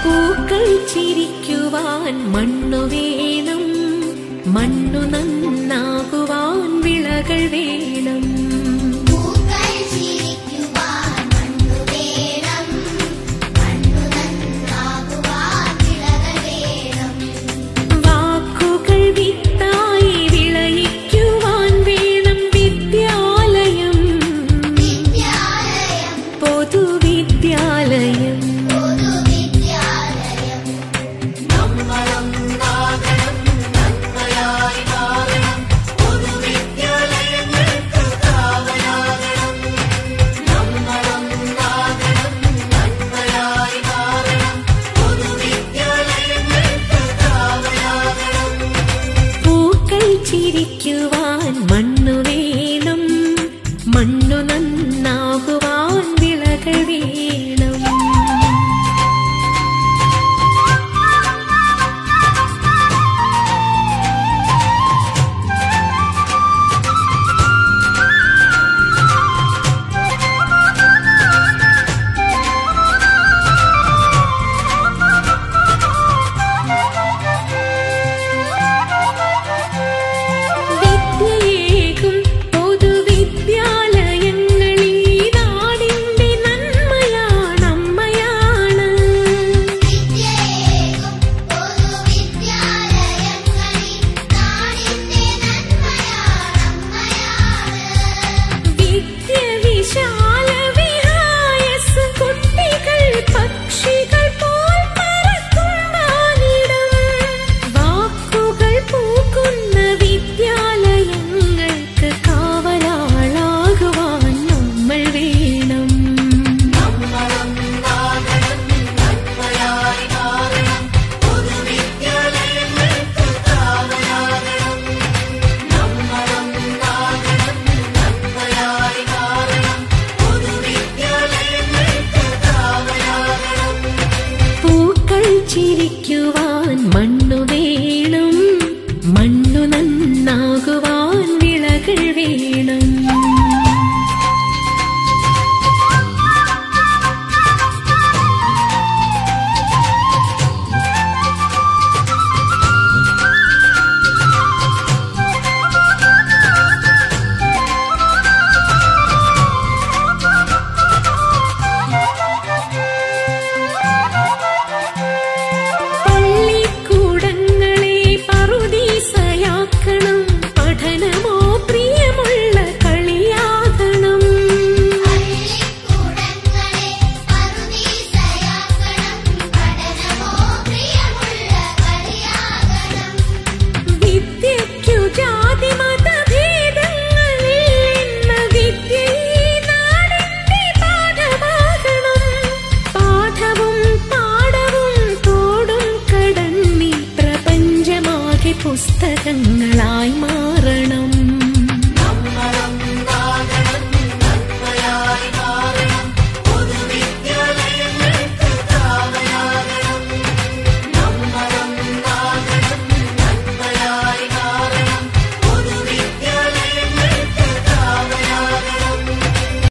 പൂക്കൾ ചിരിക്കുവാൻ മണ്ണു വേണം മണ്ണു നന്നാകുവാൻ വിളകൾ വേണം പൂക്കൾ ചിരിക്കുവാൻ മണ്ണു വേണം മണ്ണു നന്നാകുവാൻ വിളകൾ വേണം വാക്കുകൾ വിത്തായി വിളയിക്കുവാൻ വേണം വിദ്യാലയം വിദ്യാലയം പൊതുവിദ്യാലയം പൊതുവിദ്യാലയം പൂക്കൾ ചിരിക്കുവാൻ മണ്ണു വേണം മണ്ണു നന്നാകുവാൻ വിളകൾ വേണം വിദ്യയേകും പൊതുവിദ്യാലയങ്ങളിൽ നാടിന്റെ നന്മയാണ് അമ്മയാണ് വിദ്യയേകും പൊതുവിദ്യാലയങ്ങളിൽ നാടിന്റെ നന്മയാണ് അമ്മയാണ് വിദ്യ വിശാല വിഹായസ് കുട്ടികൾ പക്ഷികൾ പോൽ പറക്കുവാനിടം വാക്കുകൾ പൂക്കുന്ന വിദ്യാലയങ്ങൾക്ക് കാവലാളാകുവാൻ നമ്മൾ വേണം പൂക്കൾ ചിരിക്കുവാൻ മണ്ണു വേണം മണ്ണു നന്നാകുവാൻ വിളകൾ വേണം പള്ളിക്കൂടങ്ങളെ പറുദീസയാക്കണം പഠനമോ പ്രിയമുള്ള കളിയാകണം പള്ളിക്കൂടങ്ങളെ പറുദീസയാക്കണം പഠനമോ പ്രിയമുള്ള കളിയാകണം വിദ്യയ്ക്കു ജാതി മതഭേദങ്ങളില്ലെന്ന വിദ്യ ഈ നാടിന്റെ പാഠമാകണം പാഠവും പാഠവും തോടും കടന്നി പ്രപഞ്ചമാകെ പുസ്തകങ്ങളായി മാറണം